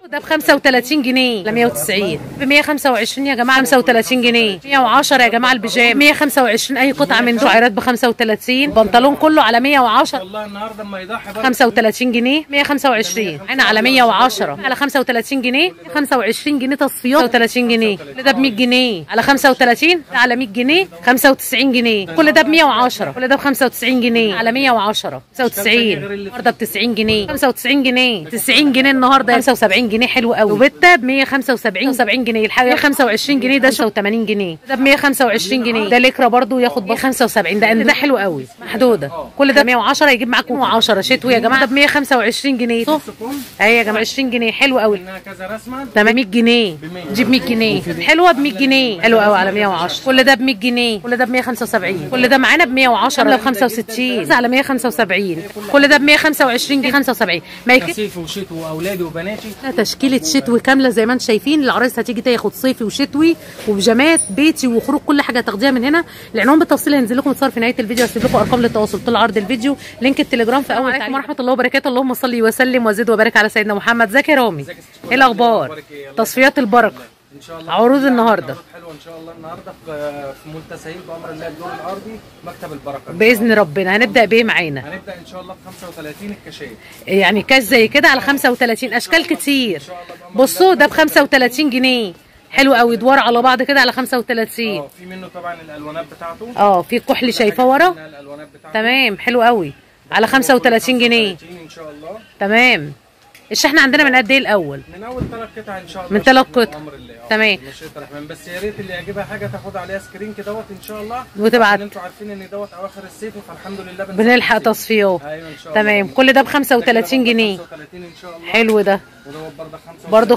ده ب 35 جنيه ل 190 ب 125 يا جماعه 35 جنيه 110 يا جماعه البيجام 125 اي قطعه من شعيرات ب 35 بنطلون كله على 110 والله النهارده اما يضحي برضه 35 جنيه 125 انا على 110 على 35 جنيه 25 جنيه تصفيات 35 جنيه كل ده ب 100 جنيه على 35 ده على 100 جنيه 95 جنيه كل ده ب 110 كل ده ب 95 جنيه على 110 95 النهارده ب 90 جنيه 95 جنيه 90 جنيه النهارده 75 جنيه حلو قوي وبيتا ب 175 70 جنيه الحاجه 125 جنيه ده 80 جنيه ده ب 125 جنيه ده لكرة برضو ياخد ب 75 ده ده حلو قوي محدوده كل ده 110 يجيب معاكم 110 شتوي يا جماعه ده ب 125 جنيه كم اهي يا جماعه 20 جنيه حلو قوي انها كذا رسمه ده 100 جنيه جيب 100 جنيه حلوه ب 100 جنيه حلوه قوي على 110 كل ده ب 100 جنيه كل ده ب 175 كل ده معانا ب 110 ب 65 على 175 كل ده ب 125 جنيه 75 ما يك... صيف وشتوي واولادي وبناتي تشكيله شتوي كامله زي ما انتم شايفين العرايس هتيجي تاخد صيفي وشتوي وبيجامات بيتي وخروج كل حاجه تاخديها من هنا العنوان بالتفصيل هينزل لكم صور في نهايه الفيديو هسيب لكم ارقام للتواصل طول عرض الفيديو لينك التليجرام في اول عليكم ورحمه الله وبركاته اللهم صل وسلم وزد وبارك على سيدنا محمد زكي رامي ايه الاخبار تصفيات البركه ان شاء الله عروض النهارده حلوه ان شاء الله النهارده في في منتهى سعيد بامر الله الدور الارضي مكتب البركه باذن ربنا هنبدا بايه معانا هنبدا ان شاء الله ب 35 الكاشات يعني كاش زي كده على 35 اشكال كتير بصوا ده ب 35 جنيه حلو قوي دوار على بعض كده على 35 اه في منه طبعا الالوانات بتاعته اه في كحل شايفاه ورا منها الالوانات بتاعته تمام حلو قوي على 35 جنيه 35 ان شاء الله تمام الشحن عندنا من قد ايه الاول من اول ثلاث قطع ان شاء الله من ثلاث شكراً قطع. بأمر الله. آه، تمام. بمشيئة الرحمن بس يا ريت اللي يعجبها حاجه تاخد عليها سكرين كده دوت ان شاء الله وتبعت. عشان انتوا عارفين ان دوت اواخر الصيف فالحمد لله بنسافر بنلحق الصيف. تصفيات ايوه ان شاء الله تمام كل ده ب 35 جنيه 35 ان شاء الله حلو ده ودوت برضه 35 برضو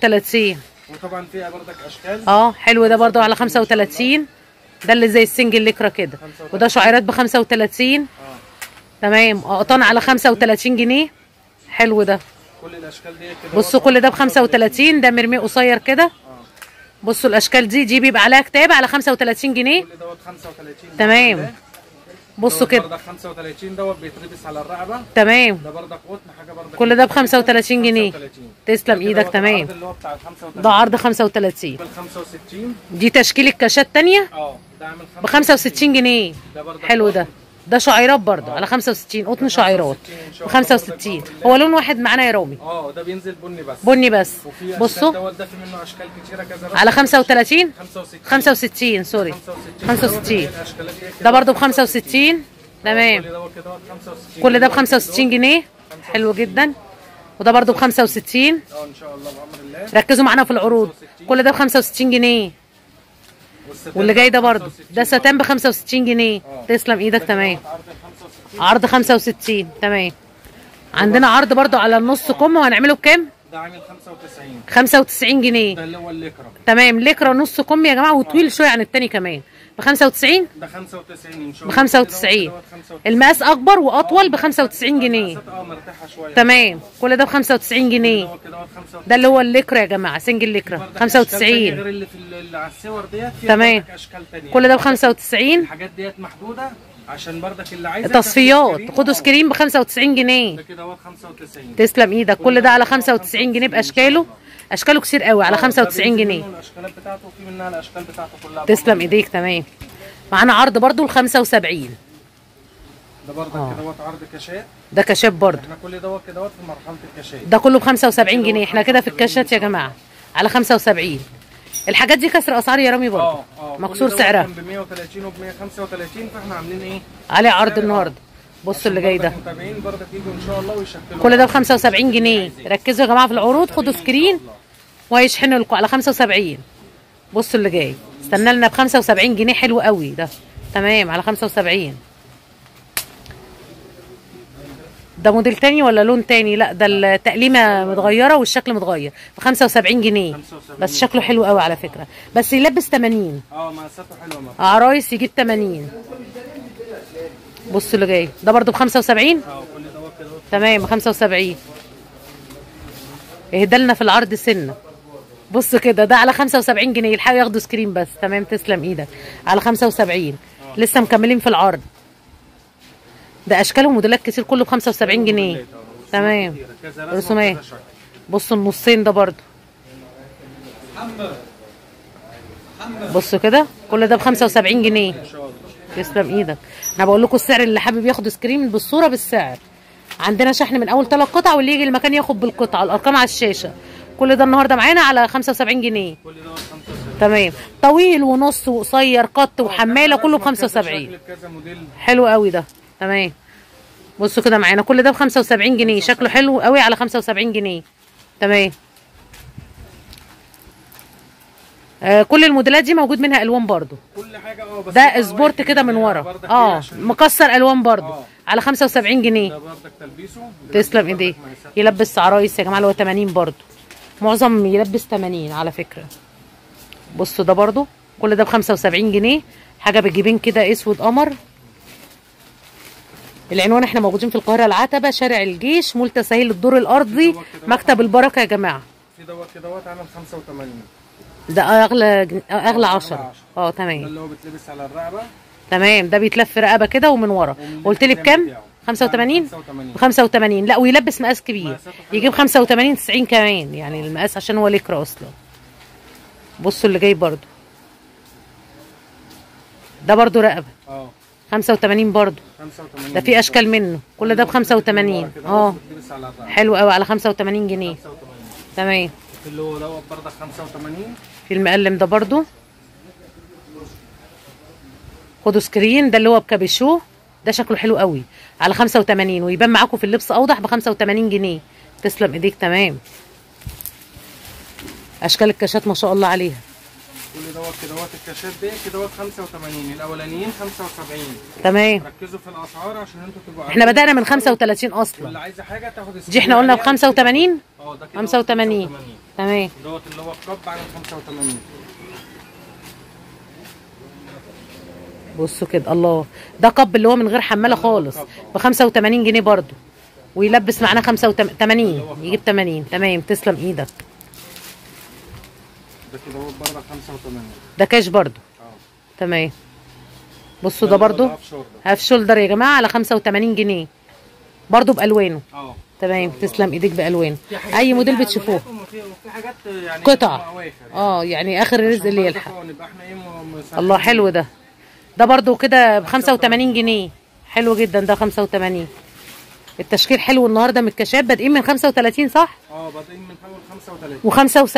35 وطبعا فيها برضك اشكال اه حلو ده برضو على 35 ده اللي زي السنجل لكرة كده وده شعيرات ب 35 اه تمام قطن على 35 جنيه حلو ده كل الاشكال ديت كده بصوا كل ده ب 35 ده مرمي قصير كده بصوا الاشكال دي دي بيبقى عليها كتاب على 35 جنيه كل دوت 35 تمام بصوا دوت كده برضك 35 دوت بيتلبس على الرقبه تمام ده برضك قطن حاجه برضك كل ده ب 35 جنيه 35 تسلم كده ايدك دوت تمام العرض اللي هو بتاع ال 35 ده عرض 35 بال 65 دي تشكيل الكاشات تانية اه ده عامل ب 65 جنيه ده برضك حلو ده ده شعيرات برضه على 65 قطن شعيرات ب 65 هو لون واحد معانا يا رامي اه ده بينزل بني بس بني بس وفي اشكال بصوا دوت ده في منه اشكال كتيره كذا رقم. على 35 65 65 سوري 65 65 دوت الاشكالات دي كده. ده برضه ب 65 تمام كل دوت كده 65 كل ده ب 65 جنيه حلو جدا وده برضه ب 65 اه ان شاء الله بامر الله ركزوا معانا في العروض كل ده ب 65 جنيه والستان واللي جاي ده برضه 65. ده ستان ب 65 جنيه تسلم ايدك تمام عرض ال 65 عرض 65 تمام عندنا عرض برضه على النص كم وهنعمله بكام ده عامل 95 95 جنيه ده اللي هو الليكرا تمام لكرة نص كم يا جماعه وطويل شويه عن التاني كمان ب 95 ده 95 ان شاء ب الله 95 دوت 95. المقاس اكبر واطول ب 95 جنيه المقاسات اه مرتاحه شويه تمام كل ده ب 95 جنيه دوت كده دوت 95 ده اللي هو اللكرة يا جماعه سنجل لكرة برضك أشكال تانية 95 غير اللي في ال- اللي على الصور ديت فيها تمام. برضك اشكال تانية كل ده ب 95 الحاجات ديت محدوده عشان برضك اللي عايز تصفيات خدوا سكرين ب 95 جنيه ده كده هو 95 تسلم ايدك كل ده على 95 جنيه باشكاله اشكاله كتير قوي على آه، ده 95 بينزل جنيه منه الاشكالات بتاعته وفي منها الاشكال بتاعته كلها تسلم ايديك تمام معانا عرض برضو ال 75 ده برضك كده دوت عرض كاشات ده كشاف برضو احنا كل دوت كده دوت في مرحله الكاشات ده كله ب 75 جنيه احنا كده في الكاشات يا جماعه على 75 الحاجات دي كسر اسعار يا رامي برضو اه اه كل مكسور دوت سعرها كان ب 130 وب 135 فاحنا عاملين ايه عليه عرض النهارده بصوا اللي جاي ده برضك متابعين برضك يجوا ان شاء الله ويشكلوا كل ده ب 75 جنيه ركزوا يا جماعه في العروض خدوا سكرين وهيشحنوا لكم على 75 بصوا اللي جاي استنى لنا ب 75 جنيه حلو قوي ده تمام على 75 ده موديل تاني ولا لون تاني لا ده التقليمه متغيره والشكل متغير ب 75 جنيه 75 بس شكله حلو قوي على فكره بس يلبس 80 اه مقاساته حلوه ما عرايس يجيب 80 بصوا اللي جاي ده برضو ب 75 اه كل دوت كده دوت تمام 75 اهدى لنا في العرض سنه بص كده ده على 75 جنيه يلحقوا ياخدوا سكرين بس تمام تسلم ايدك على 75 لسه مكملين في العرض ده اشكال وموديلات كتير كله ب 75 جنيه تمام كذا رسمة رسومات وكذا شكل. بصوا النصين ده برضو بصوا كده كل ده ب 75 جنيه ان شاء الله تسلم ايدك انا بقول لكم السعر اللي حابب ياخد سكرين بالصوره بالسعر عندنا شحن من اول ثلاث قطع واللي يجي المكان ياخد بالقطعه الارقام على الشاشه كل ده النهارده معانا على 75 جنيه كل دوت 75 تمام طويل ونص وقصير قط وحماله كله ب كذا 75 شكل بكذا موديل حلو قوي ده تمام بصوا كده معانا كل ده ب 75 جنيه شكله حلو قوي على 75 جنيه تمام آه كل الموديلات دي موجود منها الوان برضو كل حاجه اه بس ده يبقى سبورت واقف كده من يعني ورا بردك إيه اه عشان مكسر الوان برضو آه. على 75 جنيه ده بردك تلبيسه تسلم ايديك يلبس عرايس يا جماعه اللي هو 80 برضو معظم يلبس 80 على فكره بصوا ده برضو كل ده ب 75 جنيه حاجه بالجيبين كده اسود قمر العنوان احنا موجودين في القاهره العتبه شارع الجيش مول تسهيل الدور الارضي مكتب البركه يا جماعه في دوت كده دوت عامل 85 ده اغلى جن- اغلى 10 10. اه ده تمام اللي هو بيتلبس على الرقبه تمام ده بيتلف رقبه كده ومن ورا ومن قلت لي القدام بكام بتاعه. 85 85 ب 85 لا ويلبس مقاس كبير مقاساته حلوة. يجيب 85 90 كمان يعني المقاس عشان هو ليكرا اصلا بصوا اللي جاي برضو ده برضو رقبه اه 85 برضو 85 ده في اشكال منه كل ده ب 85 اه بيتلبس على الرقبه حلو قوي على 85 جنيه 85 تمام في اللي هو دوت بردك 85 في المقلم ده برضو خدوا سكرين ده اللي هو بكابيشو ده شكله حلو قوي على 85 ويبان معاكم في اللبس اوضح ب 85 جنيه تسلم ايديك تمام اشكال الكاشات ما شاء الله عليها كل دوت كده دوت الكاشات دي كده دوت 85 الاولانيين 75 تمام ركزوا في الاسعار عشان انتوا تبقوا احنا عارفين بدأنا من الأسعار. 35 واللي اصلا عايزه حاجه تاخد دي احنا قلنا ب 85 اه ده كده 85 تمام دوت اللي هو الكب عامل 85 بصوا كده الله ده قب اللي هو من غير حماله خالص ب 85 جنيه برضو ويلبس معانا 85 يجيب 80 تمام تسلم ايدك ده كده هو بره 85 ده كاش برضو اه تمام بصوا ده برضو هاف شورت هاف شولدر يا جماعه على 85 جنيه برضو بالوانه اه تمام تسلم ايديك بالوانه في حاجات اي موديل ليها بتشوفوه ألوانات وفي وفي حاجات يعني قطع أواخر يعني. اه يعني اخر الرزق اللي عشان يلحق برضه نبقى احنا ايه م- مسامحين. الله حلو ده ده برضو كده ب 85 جنيه حلو جدا ده 85 التشكيل حلو النهارده من الكشاف بادئين من 35 صح اه بادئين من اول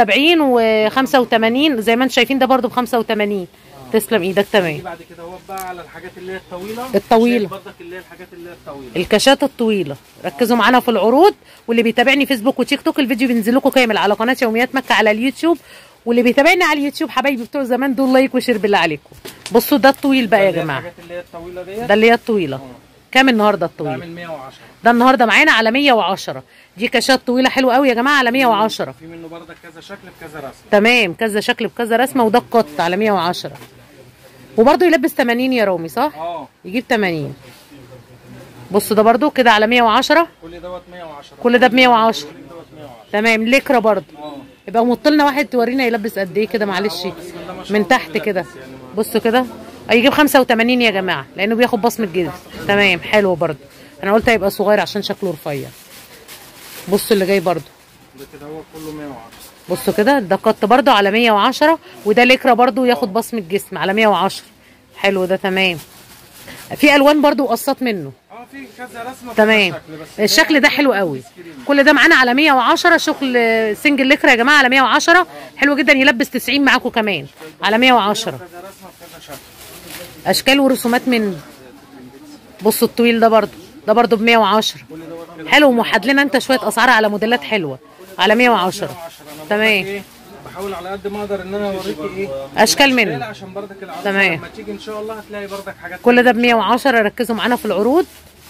و75 35 و85 زي ما انتم شايفين ده برضو ب 85 تسلم ايدك دي تمام بعد كده هو بقى على الحاجات اللي هي الطويله الطويلة. شايف برضك اللي هي الحاجات اللي هي الطويله الكاشات الطويله ركزوا معانا في العروض واللي بيتابعني فيسبوك وتيك توك الفيديو بينزل لكم كامل على قناه يوميات مكه على اليوتيوب واللي بيتابعني على اليوتيوب حبايبي بتوع زمان دول لايك وشير بالله عليكم بصوا ده الطويل بقى يا اللي هي جماعه الحاجات اللي هي الطويله ديت ده اللي هي الطويله كام النهارده الطويل بعمل 110 ده النهارده معانا على 110 دي كاشات طويله حلوه قوي يا جماعه على 110 في منه برضك كذا شكل بكذا رسمه تمام كذا شكل بكذا رسمه وده القط على 110 وبرده يلبس 80 يا رومي صح اه يجيب 80 بصوا ده برده كده على 110 كل دوت 110 كل ده ب 110 كل دوت 110 تمام لكرة برضه اه يبقى مط لنا واحد تورينا يلبس قد ايه كده معلش من تحت كده بصوا كده هيجيب 85 يا جماعه لانه بياخد بصمه جلد تمام حلو برضه انا قلت هيبقى صغير عشان شكله رفيع بصوا اللي جاي برضه ده كده هو كله 110 بصوا كده ده قط برضه على 110 وده لكرة برضه ياخد بصمه جسم على 110 حلو ده تمام في الوان برضه وقصات منه اه في كذا رسمه تمام كذا شكل بس الشكل ده حلو قوي كل ده معانا على 110 شغل سنجل لكرة يا جماعه على 110 حلو جدا يلبس 90 معاكم كمان على 110 كذا رسمه بكذا شكل اشكال ورسومات من بصوا الطويل ده برضه ده برضه ب 110 كل دوت كده حلو موحد لنا انت شويه اسعار على موديلات حلوه على 110 110 انا تمام. برضك ايه بحاول على قد ما اقدر ان انا اوريكي ايه اشكال منه عشان برضك العروض تمام. لما تيجي ان شاء الله هتلاقي برضك حاجات كل ده ب 110 ركزوا معانا في العروض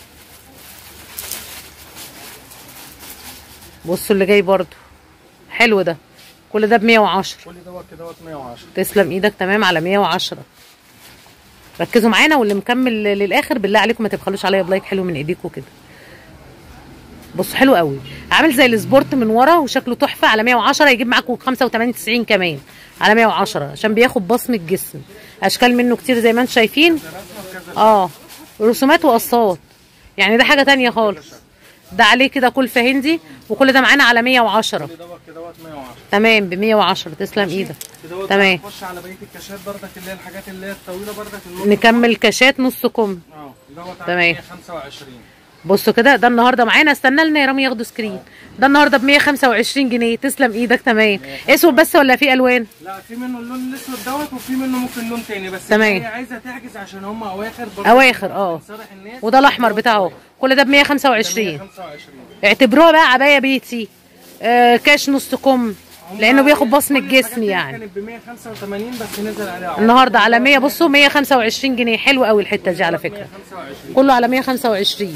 بصوا اللي جاي برضه حلو ده كل ده ب 110 كل دوت كده دوت 110 تسلم ايدك تمام على 110 ركزوا معانا واللي مكمل للاخر بالله عليكم ما تبخلوش عليا بلايك حلو من ايديكم كده بصوا حلو قوي عامل زي السبورت من ورا وشكله تحفه على 110 يجيب معاكم 85 90 كمان على 110 عشان بياخد بصمه جسم اشكال منه كتير زي ما انتم شايفين رسمه بكذا اه رسومات وقصات يعني ده حاجه تانية خالص ده عليه كده كلفه هندي وكل ده معانا على 110 كل دوت كدهوت 110 تمام ب 110 تسلم ايدك كدهوت تمام. نخش على بقيه الكاشات بردك اللي هي الحاجات اللي هي الطويله بردك النص نكمل كاشات نص كم اه دوت تمام. 125 بصوا كده ده النهارده معانا استنى لنا يا رامي ياخدوا سكرين ده النهارده ب 125 جنيه تسلم ايدك تمام اسود بس ولا في الوان لا في منه اللون الاسود دوت وفي منه ممكن لون تاني بس تمام. هي عايزه تعجز عشان هم اواخر برضه أواخر، اه. بنصالح الناس وده الاحمر بتاعه كل ده ب 125 125 اعتبروها بقى عبايه بيتي آه كاش نص كم لانه بياخد بصم كل الحاجات الجسم دي يعني كانت ب 185 بس نزل عليها عرض. النهارده على 100 بصوا 125 جنيه حلو قوي الحته دي على فكره 125 كله على 125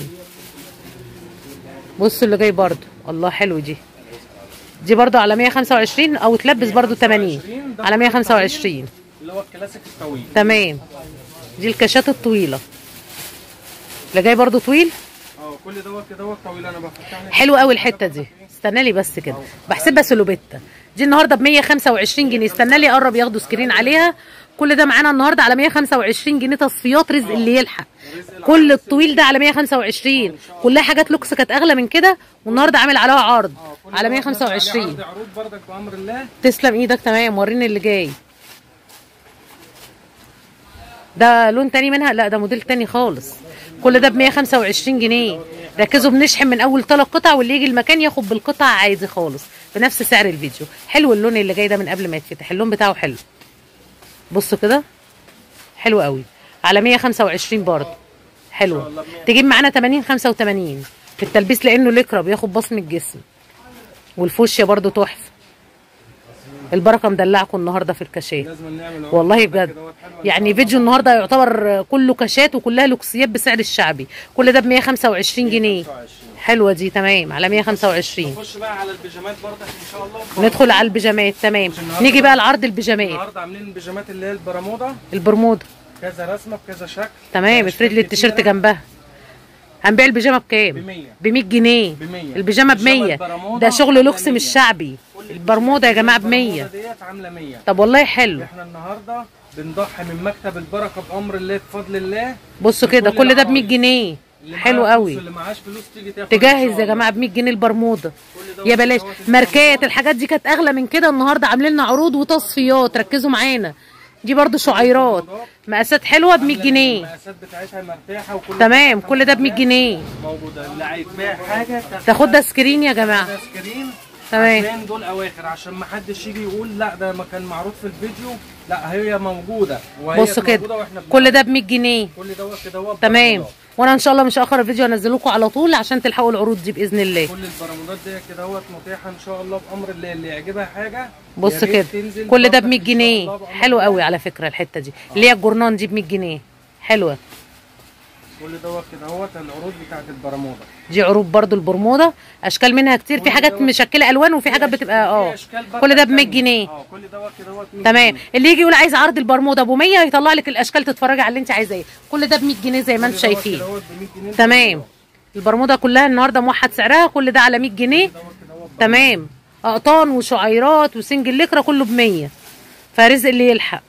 بصوا اللي جاي برضو الله حلو دي دي برضو على 125 او تلبس برضو 80 على 125 اللي هو الكلاسيك الطويل تمام دي الكاشات الطويله اللي جاي برضو طويل اه كل دوت كدهوت طويل انا بفتح لك حلو قوي الحته دي استنى لي بس كده بحسبها سلوبيتا دي النهارده ب 125 جنيه استنى لي قرب ياخدوا سكرين عليها كل ده معانا النهارده على 125 جنيه تصفيات رزق اللي يلحق كل الطويل ده على 125 كلها حاجات لوكس كانت اغلى من كده والنهارده عامل عليها عرض كل على دوت نزل عليه 125 عرض عروض بردك بامر الله تسلم ايدك تمام وريني اللي جاي ده لون تاني منها لا ده موديل تاني خالص كل ده ب 125 جنيه ركزوا بنشحن من اول ثلاث قطع واللي يجي المكان ياخد بالقطع عادي خالص بنفس سعر الفيديو حلو اللون اللي جاي ده من قبل ما يتفتح اللون بتاعه حلو بصوا كده حلو قوي على 125 برضه حلو تجيب معانا 80 85 في التلبيس لانه لكرة بياخد بصم الجسم والفوشيا برضه تحفه البركه مدلعكم النهارده في الكاشات لازم نعمل عروض والله بردك بجد كدهوت حلوة. يعني فيديو النهارده يعتبر كله كاشات وكلها لوكسيات بسعر الشعبي كل ده ب 125 جنيه 125. حلوه دي تمام على 125 نخش بقى على البيجامات بردك ان شاء الله ندخل على البيجامات تمام نيجي بقى لعرض البيجامات النهارده عاملين البيجامات اللي هي البرمودا البرمودا كذا رسمه بكذا شكل تمام أشكال افرد لي التيشيرت كتيرة. جنبها هنبيع البيجامه بكام ب 100. ب 100 جنيه ب 100. البيجامه ب 100 البرمودا ده شغل عاملة لوكس 100. مش شعبي البرمودا يا جماعه ب 100 البرمودا ديت عامله 100 طب والله حلو احنا النهارده بنضحي من مكتب البركه بامر الله بفضل الله بصوا كده لكل كل ده ب 100 العرايس. جنيه اللي حلو معاه فلوس قوي واللي معاش فلوس تيجي تاخد إن تجهز شاء يا الله. جماعه ب 100 جنيه البرمودا دوت يا بلاش دوت ماركات الحاجات دي كانت اغلى من كده النهارده عاملين لنا عروض وتصفيات ركزوا معانا دي برضو شعيرات مقاسات حلوه ب 100 جنيه المقاسات بتاعتها مرتاحه وكل تمام كل ده ب 100 جنيه موجوده اللي هيتباع حاجه تاخد ده سكرين يا جماعه ده سكرين تمام. عشان دول اواخر عشان ما حدش يجي يقول لا ده ما كان معروض في الفيديو لا هي موجوده وهي بصوا موجودة كده واحنا كل ده ب 100 جنيه كل دوت كده هو تمام برمودات. وانا ان شاء الله مش هاخر الفيديو انزله لكم على طول عشان تلحقوا العروض دي باذن الله كل البرامودات دي كده هوت متاحه ان شاء الله بامر الله اللي يعجبها حاجه بص يا ريت كده تنزل كل ده ب برضك 100 إن شاء جنيه الله بأمر حلو الله. قوي على فكره الحته دي اللي هي الجورنان دي ب 100 جنيه حلوه كل دوت كده هوت العروض بتاعت البرموده دي عروض برضو البرموده اشكال منها كتير في كل حاجات دوت- مشكله الوان وفي حاجات بتبقى في اه أشكال برضك كل ده ب 100 تانية. جنيه اه كل دوت كده هوت 100 تمام جنيه. اللي يجي يقول عايز عرض البرموده ابو 100 يطلع لك الاشكال تتفرجي على اللي انت عايزاه كل ده ب 100 جنيه زي ما كل انتم دوت شايفين كده هوت ب 100 جنيه تمام البرموده كلها النهارده موحد سعرها كل ده على 100 جنيه دوت كده هوت تمام اقطان وشعيرات وسنجل لكره كله ب 100 فرزق اللي يلحق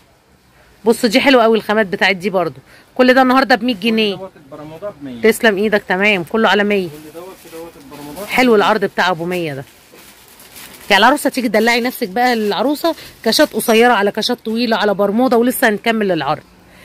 بصوا دي حلوه قوي الخامات بتاعت دي برضو كل ده النهارده ب 100 جنيه دوت البرموده ب 100 تسلم ايدك تمام كله على 100 كل دوت كده هوت البرموده حلو العرض بتاع ابو 100 ده يعني العروسه تيجي تدلعي نفسك بقى العروسه كاشات قصيره على كاشات طويله على برموده ولسه هنكمل العرض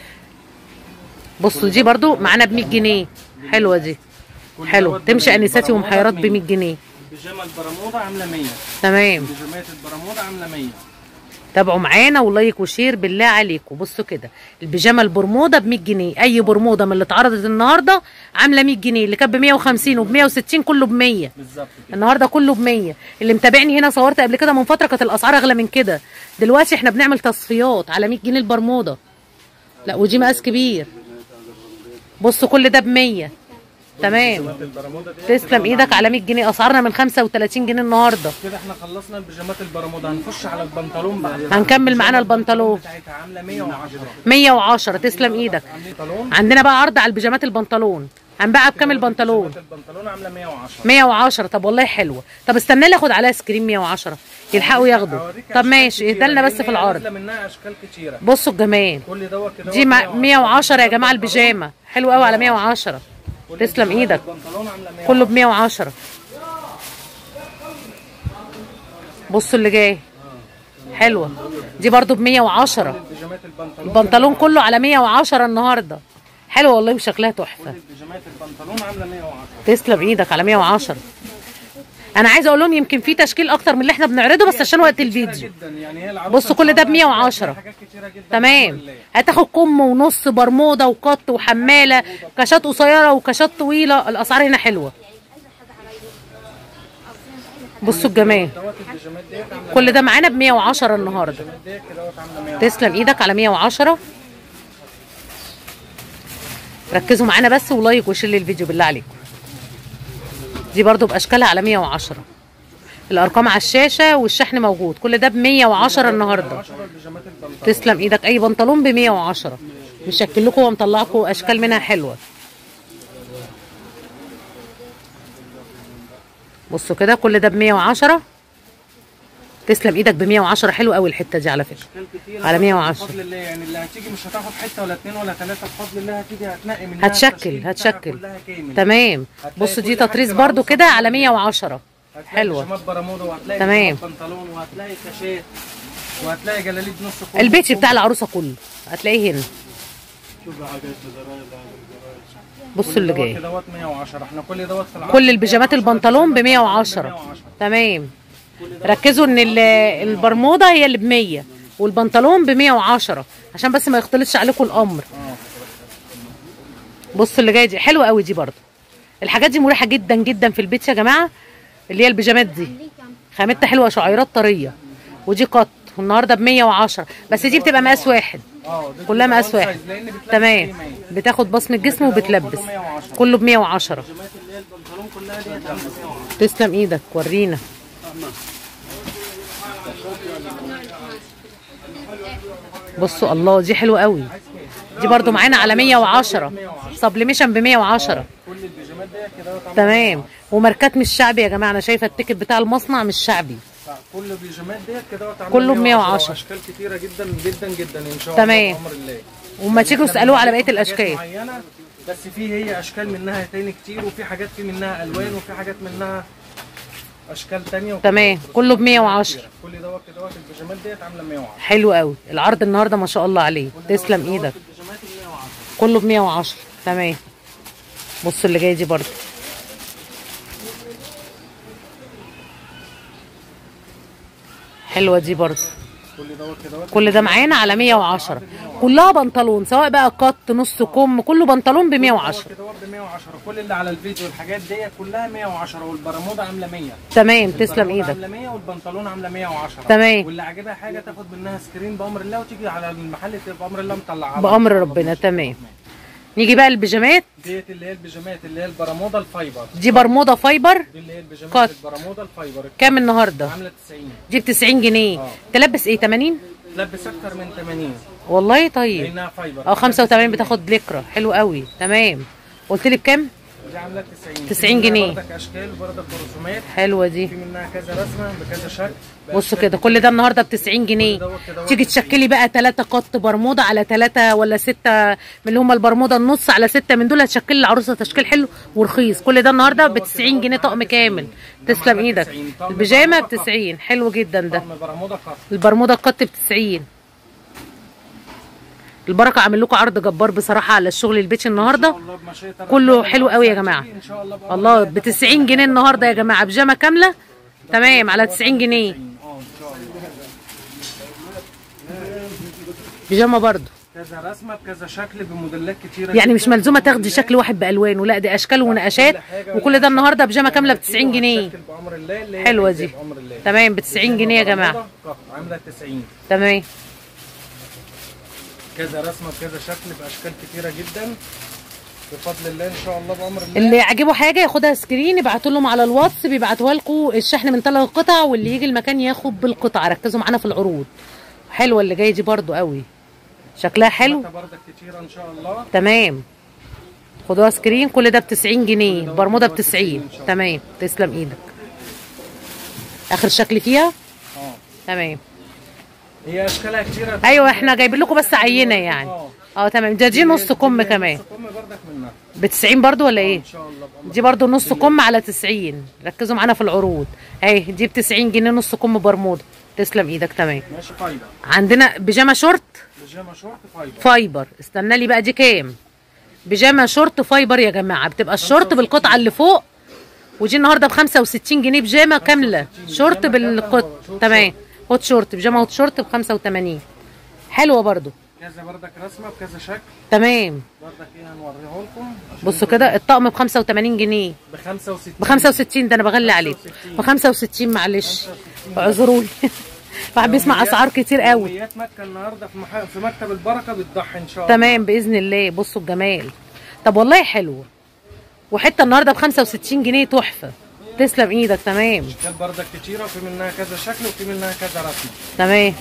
بصوا دي برضو معانا ب 100 جنيه حلوه دي كل حلو دوت تمشي برموده انساتي ومحيرات ب 100 جنيه البيجامه البرموده عامله 100 تمام بيجامات البرموده عامله 100 تابعوا معانا ولايك وشير بالله عليكم بصوا كده البيجامه البرموده ب 100 جنيه اي برموده من اللي اتعرضت النهارده عامله 100 جنيه اللي كانت ب 150 وب 160 كله ب 100 بالظبط كده النهارده كله ب 100 اللي متابعني هنا صورت قبل كده من فتره كانت الاسعار اغلى من كده دلوقتي احنا بنعمل تصفيات على 100 جنيه البرموده لا ودي مقاس كبير بصوا كل ده ب 100 تمام البرموده دي تسلم ايدك على 100 جنيه اسعارنا من 35 جنيه النهارده كده احنا خلصنا البيجامات البرموده هنخش على البنطلون بقى هنكمل معانا البنطلون بتاعتها عامله 110 110 تسلم ايدك عاملين بنطلون عندنا بقى عرض على البيجامات البنطلون هنبيعها بكام البنطلون بيجامات البنطلون عامله 110 110 طب والله حلوه طب استنى لي اخد عليها سكرين 110 يلحقوا ياخدوا هوريك طب أشكال ماشي كتيرة، اهدى لنا بس لأن في هي العرض نازله منها اشكال كتيره بصوا الجمال كل دوت كده دي مع 110 يا جماعه البيجامه حلو قوي على 110 كل تسلم البيجامات ايدك البنطلون عامله 100 كله ب 110 بصوا اللي جاي حلوه دي برضو ب 110 البيجامات البنطلون البنطلون كله على 110 النهارده حلوه والله وشكلها تحفه البيجامات البنطلون عامله 110 تسلم ايدك على 110 انا عايزه اقول لهم يمكن في تشكيل اكتر من اللي احنا بنعرضه بس عشان وقت الفيديو جدا يعني هي العروسه بصوا كل ده ب 110 حاجات كتيره جدا تمام هتاخد كم ونص برموده وقط وحماله كاشات قصيره وكاشات طويله الاسعار هنا حلوه بصوا الجمال دوت البيجامات ديت عامله كل ده معانا ب 110 النهارده البيجامات ديت كده عامله 110 تسلم ايدك على 110 ركزوا معانا بس ولايك وشير للفيديو بالله عليكم دي برضو باشكالها على 110 الارقام على الشاشه والشحن موجود كل ده ب 110 النهارده 10 البيجامات البنطلون تسلم ايدك اي بنطلون ب 110 مشكل لكم ومطلع لكم اشكال منها حلوه بصوا كده كل ده ب 110 تسلم ايدك ب 110 حلو قوي الحته دي على فكره اشكال كتير على 110. بفضل الله يعني اللي هتيجي مش هتاخد حته ولا اتنين ولا ثلاثه بفضل الله هتيجي هتنقي منها هتشكل التشكيل بتاعها هتشكل كلها كامل تمام هتلاقي بصوا دي كل حاجة تطريز العروسة برضو كده على كلها. 110 هتلاقي حلوه بيجامات برمودا وهتلاقي تمام. بيجامات بنطلون وهتلاقي كاشات وهتلاقي جلاليب نص كم البيتش بتاع العروسه كله هتلاقيه هنا بصوا اللي جاي دوت 110 احنا كل دوت في العرض كل البيجامات البنطلون ب 110 تمام ركزوا ان ال- البرموده هي اللي ب 100 والبنطلون ب 110 عشان بس ما يختلطش عليكم الامر اه بصوا اللي جاي دي حلوه قوي دي برضو الحاجات دي مريحه جدا جدا في البيت يا جماعه اللي هي البيجامات دي خامتها حلوه شعيرات طريه ودي قط والنهارده ب 110 بس دي بتبقى مقاس واحد اه دي كلها بتبقى مقاس one واحد size، لأن بتلبس تمام زي ما هي. بتاخد بصمه جسم وبتلبس كله 110. كله ب 110 البيجامات اللي هي البنطلون كلها ديت عامله 110 تسلم ايدك ورينا بصوا الله دي حلوه قوي دي برضو معانا على 110 سبليميشن ب 110 كل البيجامات ديت كده دوت عاملة تمام وماركات مش شعبي يا جماعه انا شايفه التيكت بتاع المصنع مش شعبي كل البيجامات ديت كده دوت عاملة كله ب 110. اشكال كتيره جدا جدا جدا ان شاء تمام. الله بامر الله وما تيجوا تسالوه على بقيه حاجات الاشكال معينه بس في هي اشكال منها تاني كتير وفي حاجات في منها الوان وفي حاجات منها اشكال تانية وكده. تمام كله ب 110 كل دوت كده دوت البيجامات ديت عامله 110 حلو قوي العرض النهارده ما شاء الله عليه تسلم ايدك البيجامات ال 110 كله ب 110 تمام بصوا اللي جاي دي برضه حلوه دي برضه كل دوت كده دوت كل ده معانا على 110 كلها بنطلون سواء بقى قط نص كم كله بنطلون ب 110 كده دوت ب 110 كل اللي على الفيديو الحاجات ديت كلها 110 والبرموده عامله 100 تمام تسلم البرموده ايدك عامله 100 والبنطلون عامله 110 تمام. واللي عاجبها حاجه تاخد منها سكرين بامر الله وتيجي على المحل تبقى بامر الله مطلعها بامر ربنا تمام نيجي بقى البيجامات ديت اللي هي البيجامات اللي هي البرموده الفايبر دي برموده فايبر دي اللي هي البيجامات قط. البرموده الفايبر كام النهارده عامله 90 دي ب 90 جنيه آه. تلبس ايه 80 تلبس اكتر من 80 والله طيب لانها فايبر اه 85 بتاخد لكرة حلو قوي تمام قلت لي بكام دي عامله 90 90 في منها جنيه. بردك اشكال وبردك رسومات حلوه دي في منها كذا رسمه بكذا شكل بصوا كده كل ده النهارده ب 90 جنيه كل دوت كده تيجي تشكلي بقى ثلاثة قط برموده على ثلاثة ولا ستة من اللي هم البرموده النص على ستة من دول هتشكلي العروسه تشكيل حلو ورخيص كل ده النهارده ب 90 جنيه طقم كامل تسلم ايدك البيجامه ب 90 حلو جدا ده طقم برموده قط البرموده القط ب 90 البركه عامل لكم عرض جبار بصراحه على الشغل البيتي النهارده الله بمشيئة الرحمن. كله حلو قوي يا جماعه ان شاء الله بأمر الله الله ب 90 جنيه النهارده يا جماعه بيجامه كامله تمام على 90 جنيه اه ان شاء الله بيجامه برضو كذا رسمه بكذا شكل بموديلات كتيره يعني مش جداً. ملزومه تاخدي شكل واحد بالوانه لا دي اشكال ونقشات وكل ده النهارده بيجامه كامله ب 90 جنيه شكل بأمر الله اللي هي حلوه اللي دي بأمر الله تمام ب 90 جنيه يا جماعه برموده قط عامله 90 تمام كذا رسمه بكذا شكل باشكال كتيره جدا بفضل الله ان شاء الله بامر الله اللي يعجبه حاجه ياخدها سكرين يبعتوا لهم على الواتس بيبعتوها لكم الشحن من ثلاث قطع واللي يجي المكان ياخد بالقطعه ركزوا معانا في العروض حلوه اللي جايه دي برضو قوي شكلها حلو متى بردك كتيره ان شاء الله تمام خدوها سكرين كل ده ب 90 جنيه برموده ب 90 تمام تسلم ايدك اخر شكل فيها اه تمام هي اشكالها كتيره ايوه احنا جايبين لكم بس عينه يعني اه اه تمام ده دي نص كم كمان نص كم بردك منها ب 90 برضو ولا ايه ان شاء الله بأمر دي برضو نص كم على 90 ركزوا معانا في العروض اهي دي ب 90 جنيه نص كم برمودا تسلم ايدك تمام ماشي فايبر عندنا بيجامه شورت بيجامه شورت فايبر فايبر استنى لي بقى دي كام بيجامه شورت فايبر يا جماعه بتبقى الشورت بالقطعه اللي فوق ودي النهارده ب 65 جنيه بيجامه كامله شورت بالقط تمام هوت شورت بيجامه هوت شورت ب 85 حلوه برضو كذا بردك رسمه بكذا شكل تمام بردك ايه هنوريه لكم بصوا كده الطقم ب 85 جنيه ب 65 ب 65 ده انا بغلي عليه ب 65 معلش اعذروني واحد بيسمع اسعار كتير قوي يوميات مكه النهارده في مح... في مكتب البركه بتضحي ان شاء الله تمام باذن الله بصوا الجمال طب والله حلو وحته النهارده ب 65 جنيه تحفه تسلم ايدك تمام اشكال بردك كتيره وفي منها كذا شكل وفي منها كذا رسمه تمام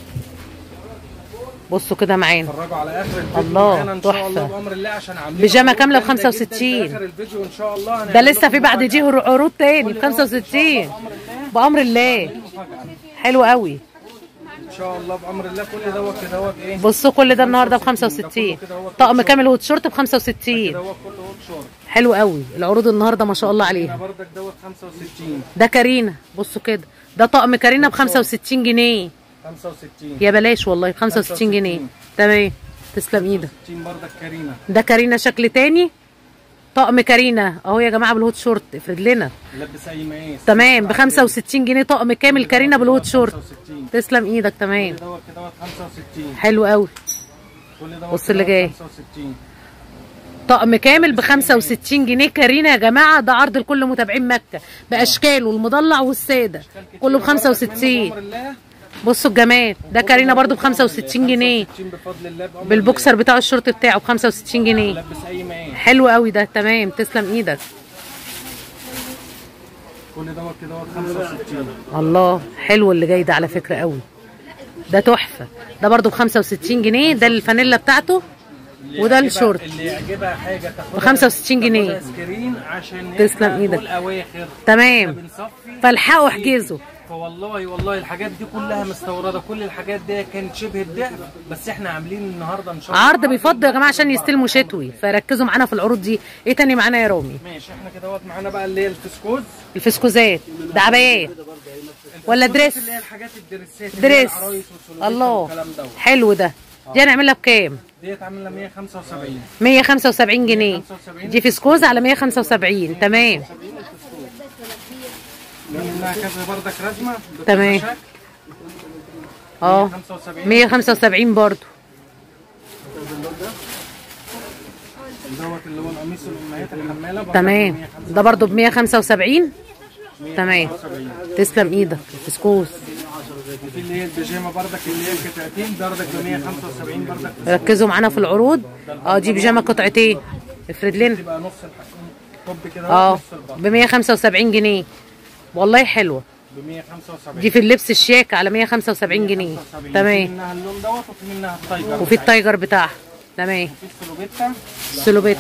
بصوا كده معانا اتفرجوا على اخر الفيديو الله، معانا ان شاء تحفة. الله بامر الله عشان عاملين بيجامة عروض كاملة ب جامدة جداً 65. في اخر الفيديو ان شاء الله ده هنعمل لسه لكم في بعد دي مفاجأة. عروض تاني ب كل ده إن شاء 65 الله بامر الله بامر الله مفاجأة. حلو قوي ان شاء الله بامر الله كل دوت كده دوت ايه بصوا كل ده النهارده ب 65 طقم كامل هوت شورت ب 65 كده دوت كله هوت شورت حلو قوي العروض النهارده ما شاء الله هنا عليها بردك دوت 65 ده كارينا بصوا كده ده طقم كارينا ب 65 جنيه 65 يا بلاش والله ب 65 جنيه تمام تسلم ايدك 60 بردك كارينا ده كارينا شكل تاني طقم كارينا اهو يا جماعه بالهوت شورت افرد لنا لبس اي مقاس تمام ب 65 جنيه طقم كامل كارينا بالهوت شورت 65 تسلم ايدك تمام كل دوت كده دوت 65 حلو قوي كل دوت بص كده اللي دوت جاي. 65 طقم كامل ب 65 جنيه كارينا يا جماعه ده عرض لكل متابعين مكه باشكاله المضلع والساده كله ب 65 بامر الله بصوا الجمال ده كارينا برضو ب 65 جنيه 65 بفضل الله بامر بالبوكسر بتاع الشورت بتاعه ب 65 الله. جنيه لبس اي مقاس حلو قوي ده تمام تسلم ايدك كل دوت كده دوت 65 الله حلو اللي جاي ده على فكره قوي ده تحفه ده برضو ب 65 جنيه ده الفانيلا بتاعته اللي وده يعجبها- الشورت. اللي يعجبها حاجه تاخدها ب 65 جنيه. تاخدها سكرين عشان تسلم إحنا إيدك. دول اواخر تمام. إحنا بنصفي فالحقوا احجزوا فوالله والله الحاجات دي كلها مستورده كل الحاجات دي كانت شبه الضعف بس احنا عاملين النهارده ان شاء الله عرض بيفضل يا جماعه عشان يستلموا شتوي فركزوا معانا في العروض دي ايه تاني معانا يا رامي ماشي احنا كده دوت معانا بقى اللي هي الفسكوز الفسكوزات ده عبايات ولا دريس اللي هي الحاجات الدريسات اللي هي دريس العرايس والسلوبيت الله والكلام دوت حلو ده دي هنعملها بكام ديت عامله 175 175 جنيه 175. دي فسكوز على 175 تمام منها كذا بردك رزمه بكذا تمام. شكل. اه 175 175 برضو دوت اللي هو القميص الامهات الحماله برضك تمام 175. ده برضو ب 175 تمام 175. تسلم ايدك الفسكوز وفي اللي هي البيجامه بردك اللي هي القطعتين بردك ب 175 بردك ركزوا معانا في العروض اه دي بيجامه قطعتين افرد لنا تبقى نص الحقيقي طب كده اه نص البطن ب 175 جنيه والله حلوه ب 175 دي في اللبس الشيك على 175 جنيه 175. في تمام منها اللون دوت وفي منها التايجر وفي التايجر بتاعها تمام في السلوبيتا السلوبيت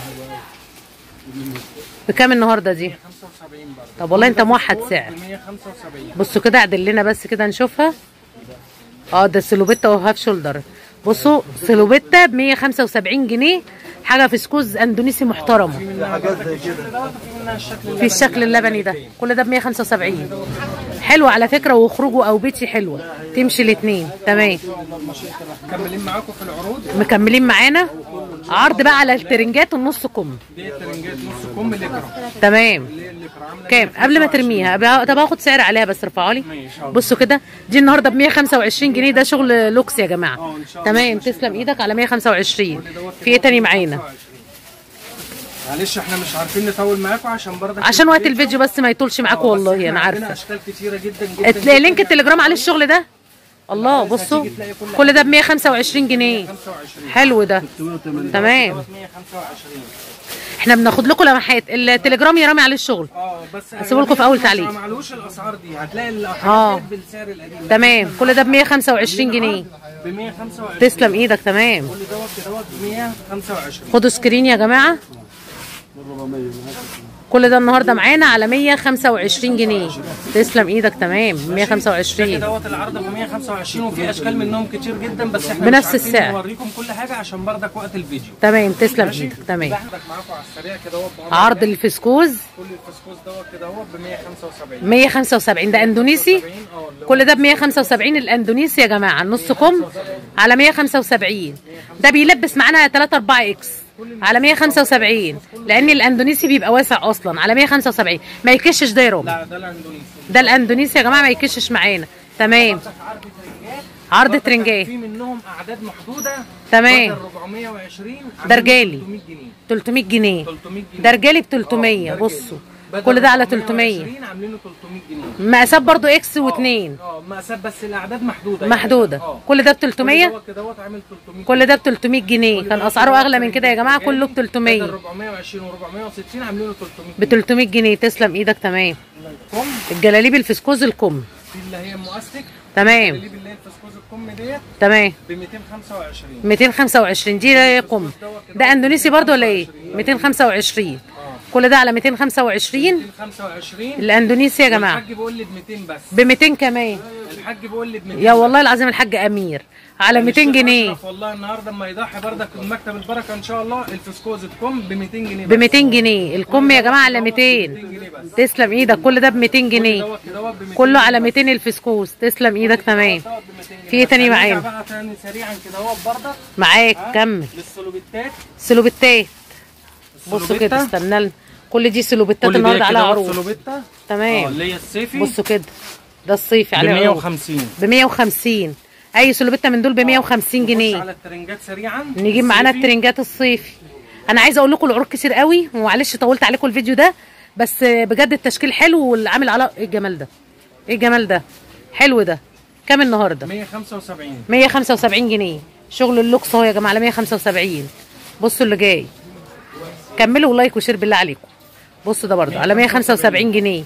بكام النهارده دي 75 برضه طب والله انت موحد سعر ب 175 بصوا كده اعدل لنا بس كده نشوفها اه ده سلوبيتا وهاف شولدر بصوا سلوبيتا ب 175 جنيه حاجه فسكوز اندونيسي محترمه في منها حاجات زي كده دوت وفي منها الشكل في الشكل اللبني ده كل ده ب 175 حلو على فكره وخروجه او بيتي حلوه تمشي الاثنين تمام مكملين معاكم في العروض مكملين معانا عرض بقى على الترنجات النص كم دي ترنجات نص كم لكرة تمام اللي هي اللكرة عامله كام قبل ما ترميها أبقى- طب هاخد سعر عليها بس ارفعها لي ماشي، حاضر. بصوا كده دي النهارده ب 125 جنيه ده شغل لوكس يا جماعه اه، إن شاء الله. تمام تسلم ايدك على 125 في ايه تاني معانا معلش احنا مش عارفين نطول معاكم عشان برضك عشان وقت الفيديو بس ما يطولش معاكم اه، بس والله احنا انا عندنا عارفه اشكال كتيره جدا جدا هتلاقي لينك التليجرام عليه الشغل ده الله بصوا كل ده ب 125 جنيه 25 حلو ده تمام 125 احنا بناخد لكم لمحات التليجرام يا رامي عليه الشغل اه بس هسيبه لكم في أول تعليق. ما معلوش الاسعار دي هتلاقي اه. الحاجات بالسعر القديم تمام كل ده ب 125 جنيه ب 125 تسلم ايدك تمام كل دوت دوت ب 125 خدوا سكرين يا جماعه كل ده النهارده معانا على 125 جنيه تسلم ايدك تمام ده 125 دوت العرض ب 125 وفي اشكال منهم كتير جدا بس احنا بنفس مش عارفين السعر. نوريكم كل حاجه عشان بردك وقت الفيديو تمام تسلم ماشي ايدك تمام ده عندك معاكم على السريع كده اهو بعمر عرض جاي. الفسكوز كل الفسكوس دوت كده اهو ب 175 175 ده اندونيسي 75 اه اللي هو كل ده ب 175 الاندونيسي يا جماعه النص كم على 175 ده بيلبس معانا 3 4 اكس على 175 لان الاندونيسي بيبقى واسع اصلا على 175 ما يكشش ده يا رومي لا ده الاندونيسي ده الاندونيسي يا جماعه ما يكشش معانا تمام عرض ترنجات عرض برضك ترنجات في منهم اعداد محدوده تمام. بدل 420 ده رجالي. 300 جنيه 300 جنيه 300 جنيه ده رجالي ب 300 آه، ده بصوا رجالي. بدل كل ده على 300 420 عاملينه 300 جنيه مقاسات برضو اكس واثنين اه مقاسات بس الاعداد محدوده محدوده يعني. اه كل ده ب كل 300 دوت كدهوت عامل 300 كل ده ب 300 جنيه كان اسعاره اغلى من كده يا جماعه كله ب 300 بدل 420 و460 عاملينه 300 ب 300 جنيه تسلم ايدك تمام كم الجلاليب الفسكوز الكم في اللي هي المؤستك تمام اللي اللي هي الفسكوز الكم ديت تمام ب 225 225 دي ده قم ده اندونيسي برضو ولا ايه 225 اه كل ده على 225 225 الاندونيسي يا جماعه الحاج بيقول لي ب 200 بس ب 200 كمان الحاج بيقول لي ب 200 يا والله العظيم الحاج امير على 200 الشيخ جنيه أشرف والله النهارده اما يضحي بردك من مكتب البركه ان شاء الله الفسكوز تكم ب 200 جنيه ب 200 جنيه الكم يا جماعه على 200 جنيه بس تسلم ايدك كل ده ب 200 جنيه دوت كدهوت ب 200 كله على 200 الفسكوس تسلم ايدك تمام دوت ب 200 في ايه تاني هنرجع معانا؟ بقى تاني سريعا كده اهو بردك معاك ها؟ كمل للسلوبيتات سلوبتات بصوا كده السلوبيتا. استنى لنا كل دي سلوبتات كل النهارده دي على كده عروض سلوبيتا اه تمام اللي هي الصيفي بصوا كده ده الصيفي ب عليه عروض 150 ب 150 اي سلوبته من دول ب 150 نخش جنيه على الترنجات سريعا نجيب معانا الصيفي. الترنجات الصيفي انا عايزه اقول لكم العروض كتير قوي ومعلش طولت عليكم الفيديو ده بس بجد التشكيل حلو واللي عامل على ايه الجمال ده ايه الجمال ده حلو ده كام النهارده 175 175 جنيه شغل اللوكس اهو يا جماعه على 175 بصوا اللي جاي كملوا لايك وشير بالله عليكم بصوا ده برضه على 175 جنيه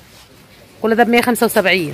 كل ده ب 175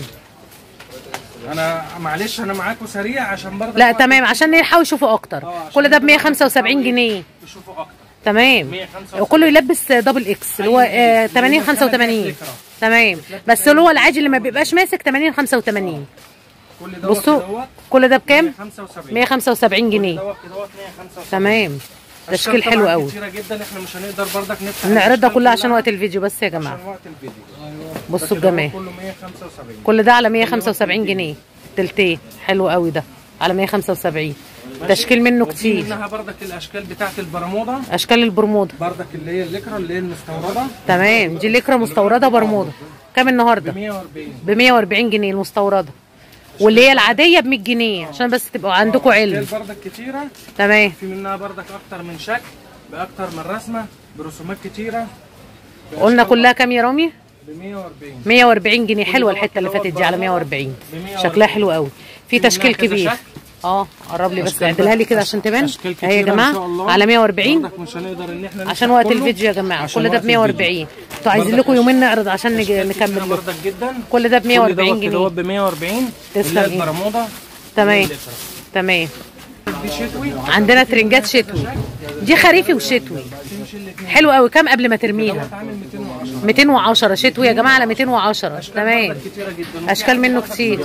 انا معلش انا معاكم سريع عشان برضه لا تمام عشان يحاولوا يشوفوا اكتر اه، عشان كل ده ب برضه 175 جنيه تشوفوا اكتر تمام 175. وكله يلبس دبل اكس اللي هو آه 80 85 تمام بس اللي هو العادي اللي ما بيبقاش ماسك 80 85 كل دوت بصوا كدهوت كل ده بكام 175 175 جنيه دوت كدهوت 175 تمام تشكيل أشكال حلو طبعاً قوي كتيرة جدا احنا مش هنقدر برضك نفتح نعرضها الأشكال كلها عشان وقت الفيديو بس يا جماعه عشان وقت الفيديو بصوا ده كده الجمال كله 175 كل ده على 175 جنيه تلتين حلو قوي ده على 175 تشكيل منه وفي كتير منها برضك الاشكال بتاعت البرمودا اشكال البرمودا برضك اللي هي الليكرا اللي هي المستورده تمام دي ليكرا مستورده برمودا كام ب النهارده 140 ب 140 جنيه المستورده واللي هي العاديه ب 100 جنيه عشان بس تبقوا عندكم علم اشكال برضك كتيره تمام في منها برضك اكتر من شكل باكتر من رسمه برسومات كتيره قلنا كلها كام يا رامي ب 140 140 جنيه حلوه الحته اللي فاتت دي على 140 شكلها حلو قوي في تشكيل كذا كبير شكل. اه قرب لي بس أشكال اعدلها لي بقى- كده عشان تبان أشكال اهي يا كتيرة إن شاء جماعه الله. على 140 برضك مش هنقدر ان احنا نفتح عشان وقت كله. الفيديو يا جماعه عشان كل ده وقت ب 140 الفيديو. انتوا عايزين برضك لكم يومين نعرض عشان نج- أشكال كتيرة نكمل لكم برضك جدا كل ده ب 140 كل دوت جنيه ب 140 تسلم اللي هي إيدك. البرمودا تمام الليكرا. تمام دي شتوي عندنا ترنجات شتوي دي خريفي وشتوي تمشي الاثنين حلو قوي كام قبل ما ترميها دوت عامل 210 210 شتوي يا جماعه على 210 تمام برضك كتيره جدا اشكال منه كتير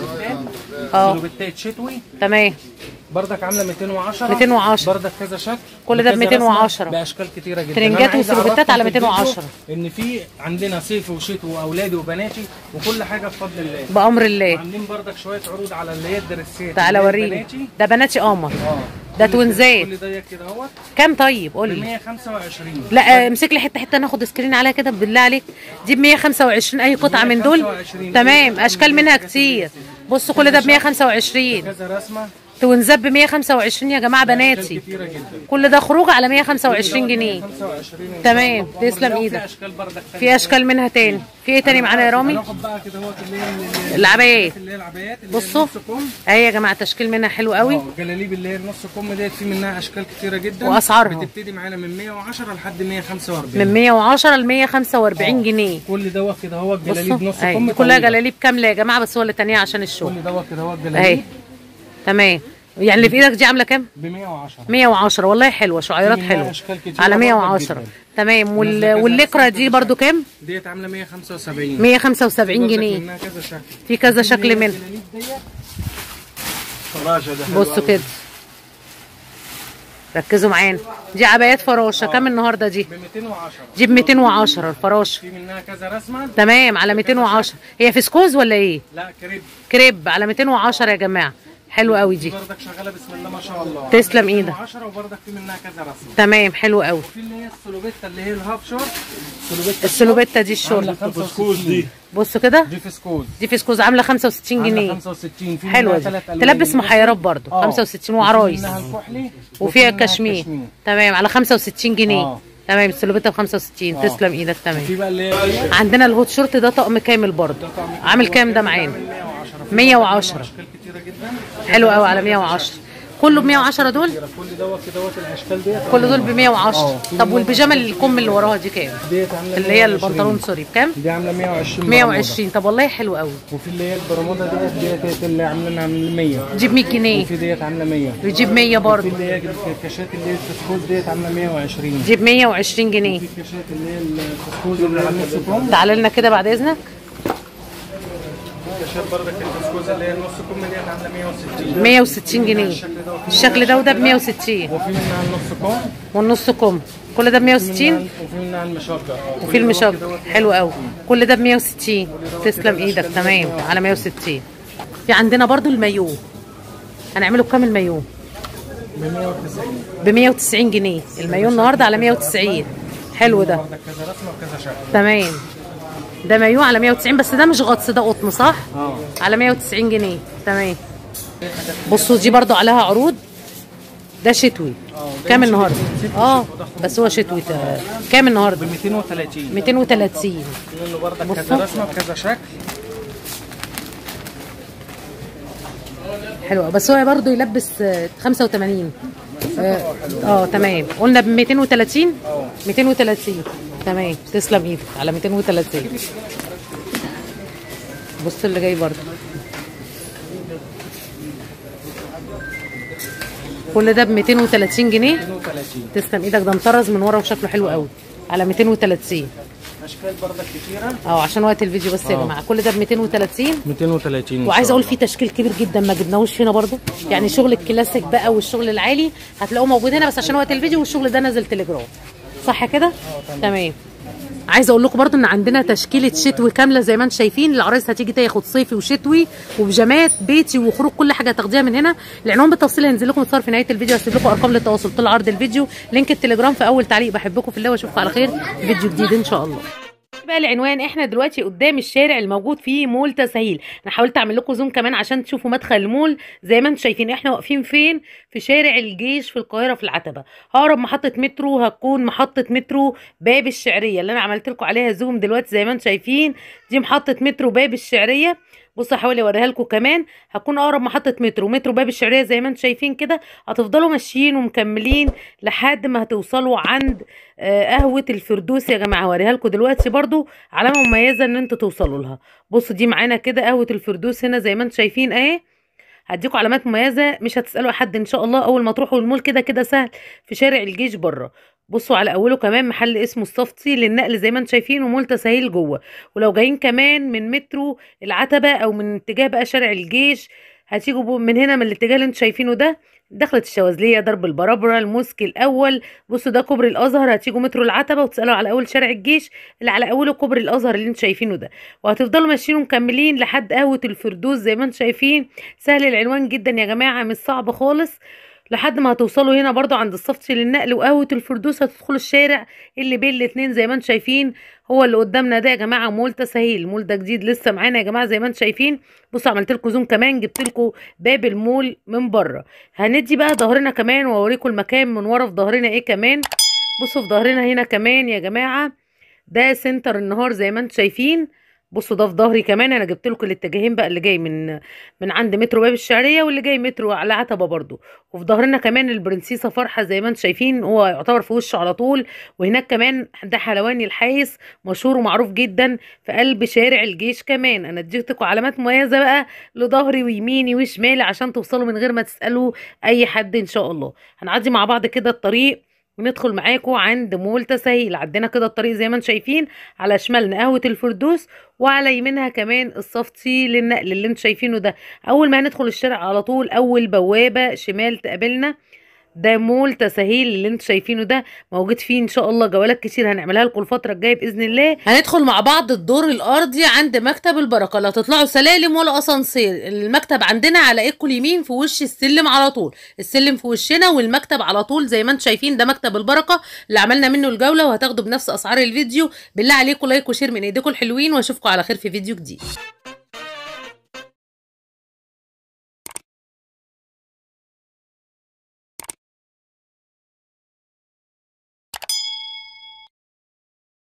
اه سلوبتات شتوي تمام بردك عامله 210 210. بردك كذا شكل كل ده ب بكذا 210. رسمة، باشكال كتيره جدا ترنجات أنا عايز وسلوبتات أعرفكم على في الفيديو 210. ان في عندنا صيف وشتوي واولادي وبناتي وكل حاجه بفضل الله بامر الله عاملين بردك شويه عروض على اللي هي الدرسات تعالى اللي هي وريني البناتي. ده بناتي قمر اه ده كل توينزات. كل ده كده اهوت كام طيب ب قول لي 125 لا آه، امسك لي حته حته ناخد سكرين عليها كده بالله عليك دي ب 125 اي قطعه من دول 125. تمام اشكال منها كتير بصوا كل ده ب 125 كذا رسمه توينزات ب 125 يا جماعه بناتي كتيره جدا كل ده خروج على 125 جنيه 25 إن شاء تمام الله. تسلم وفي ايدك اشكال بردك تانية. في اشكال منها تاني في ايه تاني معانا يا رامي هناخد بقى كده اهوت اللي هي اللي- العبايات اللي هي العبايات اللي هي بصوا النص كم اهي يا جماعه تشكيل منها حلو قوي اه الجلاليب اللي هي النص كم ديت في منها اشكال كتيره جدا وأسعارها؟ بتبتدي معانا من 110 لحد 145 من 110 ل 145 جنيه كل دوت كده هو الجلاليب بصوا نص اهي كم دي كلها طويلة. جلاليب كامله يا جماعه بس هو اللي تانية عشان الشغل كل دوت كده هو اهي الجلاليب تمام يعني اللي في ايدك دي عامله كام ب 110 110 والله حلوه شعيرات في منها حلوه أشكال كتيرة على برضك 110 جداً. تمام وال... نازلة كذا والليكرا رسمة دي كذا برضو كام ديت عامله 175 175 برضك جنيه منها كذا شكل في كذا في شكل اللي هي منها الجلاليب ديت. فراشه ده حلو بصوا أوي. كده ركزوا معانا دي عبايات فراشه كام النهارده دي ب 210 دي ب 210 الفراشه في منها كذا رسمه تمام على 210 هي فسكوز ولا ايه لا كريب كريب على 210 يا جماعه حلو قوي دي دي برضك شغاله بسم الله ما شاء الله تسلم إيدك. 210 وبرضك في منها كذا رسمه تمام حلو قوي في اللي هي السلوبيتا اللي هي الهاف شورت السلوبيتا السلوبيتا دي عامله الشورت 65 دي بصوا كده دي فسكوز دي فسكوز عامله 65 عامله جنيه 65 في حلوه منها دي ثلاث ألوان. تلبس محيرات برضو آه. 65 وعرايس وفي منها الكحلي وفيها منها كشمير تمام على 65 جنيه آه. تمام السلوبيتا ب 65 آه. تسلم ايدك تمام في بقى اللي هي عندنا الهوت شورت ده طقم كامل برضه عامل كام ده معانا 110 اشكال كتيره جدا حلو قوي على 110 كله ب 110 دول كل دوت دوت الاشكال ديت كل دول ب 110 آه. طب والبيجامه اللي الكم اللي وراها دي كام ديت عامله اللي هي 120. البنطلون سوري بكام دي عامله 120 120 طب والله حلو قوي برمودا. وفي اللي هي البرمودا ديت ديت اللي عاملينها من 100 جيب 100 جنيه وفي ديت عامله 100 بيجيب 100 في برضه اللي هي الكاشات اللي هي الفسكوز ديت عامله 120 جيب 120 جنيه في الكاشات اللي هي الفسكوز اللي على النص كم تعال لنا كده بعد اذنك الكاشات برضك الفسكوز اللي هي النص كم ديت عامله 160 160 جنيه الشكل ده وده ب 160 وفي منها النص كم والنص كم كل ده ب 160 وفي منها المشقه وفي المشق حلو قوي كل ده ب 160 تسلم ايدك تمام على 160 في عندنا برضو المايو هنعمله بكام المايو ب 190 ب 190 جنيه المايو النهارده على 190 حلو ده برضك كذا رسمه وكذا شكل تمام ده مايو على 190 بس ده مش غطس ده قطن صح اه على 190 جنيه تمام بصوا دي برضو عليها عروض ده شتوي كام النهارده اه بس هو شتوي تا- كام ب النهارده 230 230 منه برضك بصوا. كذا رسمه وكذا شكل حلوه بس هو برضه يلبس آه، 85 اه آه، تمام قلنا ب 230 230 تمام تسلم ايدك على 230 بص اللي جاي برضه كل ده ب 230 جنيه 230 تسلم ايدك ده مطرز من ورا وشكله حلو قوي على 230 اشكال برضك كتيره اه عشان وقت الفيديو بس يا آه. جماعه كل ده ب 230 230 وعايزه اقول في تشكيل كبير جدا ما جبناهوش هنا برضو يعني شغل الكلاسيك بقى والشغل العالي هتلاقوه موجود هنا بس عشان وقت الفيديو والشغل ده نازل تليجرام صح كده تمام عايزه اقول لكم برضو ان عندنا تشكيله شتوي كامله زي ما انتم شايفين العرايس هتيجي تاخد صيفي وشتوي وبيجامات بيتي وخروج كل حاجه تاخديها من هنا العنوان بالتفصيل هينزل لكم صار في نهايه الفيديو هسيب لكم ارقام للتواصل طول عرض الفيديو لينك التليجرام في اول تعليق بحبكم في الله واشوفكم على خير في فيديو جديد ان شاء الله بقى العنوان احنا دلوقتي قدام الشارع الموجود فيه مول تسهيل انا حاولت اعمل لكم زوم كمان عشان تشوفوا مدخل المول زي ما انتم شايفين احنا واقفين فين في شارع الجيش في القاهره في العتبه اقرب محطه مترو هتكون محطه مترو باب الشعريه اللي انا عملت لكم عليها زوم دلوقتي زي ما انتم شايفين دي محطه مترو باب الشعريه بصوا هحاول اوريها لكم كمان هتكون اقرب محطه مترو مترو باب الشعريه زي ما انتم شايفين كده هتفضلوا ماشيين ومكملين لحد ما هتوصلوا عند آه، قهوه الفردوس يا جماعه هوريها لكم دلوقتي برضو علامه مميزه ان انتوا توصلوا لها بصوا دي معانا كده قهوه الفردوس هنا زي ما انتم شايفين اهي هديكم علامات مميزه مش هتسالوا حد ان شاء الله اول ما تروحوا المول كده كده سهل في شارع الجيش بره بصوا على اوله كمان محل اسمه الصفتي للنقل زي ما انتم شايفين ومول تسهيل جوه ولو جايين كمان من مترو العتبه او من اتجاه بقى شارع الجيش هتيجوا بو- من هنا من الاتجاه اللي انتم شايفينه ده دخلت الشواذليه درب البرابره الموسكي الاول بصوا ده كوبري الازهر هتيجوا مترو العتبه وتسالوا على اول شارع الجيش اللي على اوله كوبري الازهر اللي انتم شايفينه ده وهتفضلوا ماشيين ومكملين لحد قهوه الفردوس زي ما انتم شايفين سهل العنوان جدا يا جماعه مش صعب خالص لحد ما هتوصلوا هنا برضو عند الصفتي للنقل وقهوه الفردوس هتدخلوا الشارع اللي بين الاتنين زي ما انتم شايفين هو اللي قدامنا ده يا جماعه مول تسهيل المول ده جديد لسه معانا يا جماعه زي ما انتم شايفين بصوا عملت لكم زوم كمان جبت لكم باب المول من بره هندي بقى ظهرنا كمان واوريكم المكان من ورا في ظهرنا ايه كمان بصوا في ظهرنا هنا كمان يا جماعه ده سنتر النهار زي ما انتم شايفين بصوا ده في ظهري كمان انا جبت لكم الاتجاهين بقى اللي جاي من من عند مترو باب الشعريه واللي جاي مترو على عتبه برضو وفي ظهرنا كمان البرنسيسه فرحه زي ما انتم شايفين هو يعتبر في وشه على طول وهناك كمان ده حلواني الحايس مشهور ومعروف جدا في قلب شارع الجيش كمان انا اديتكم علامات مميزه بقى لظهري ويميني وشمالي عشان توصلوا من غير ما تسالوا اي حد ان شاء الله هنعدي مع بعض كده الطريق وندخل معاكم عند مول تسهيل عندنا كده الطريق زي ما انتم شايفين على شمالنا قهوه الفردوس وعلى يمينها كمان الصفتي للنقل اللي انتم شايفينه ده اول ما هندخل الشارع على طول اول بوابه شمال تقابلنا ده مول تسهيل اللي انتم شايفينه ده موجود فيه ان شاء الله جولات كتير هنعملها لكم الفتره الجايه باذن الله هندخل مع بعض الدور الارضي عند مكتب البركه لا تطلعوا سلالم ولا اسانسير المكتب عندنا على ايدكم اليمين في وش السلم على طول السلم في وشنا والمكتب على طول زي ما انتم شايفين ده مكتب البركه اللي عملنا منه الجوله وهتاخدوا بنفس اسعار الفيديو بالله عليكم لايك وشير من ايديكم الحلوين واشوفكم على خير في فيديو جديد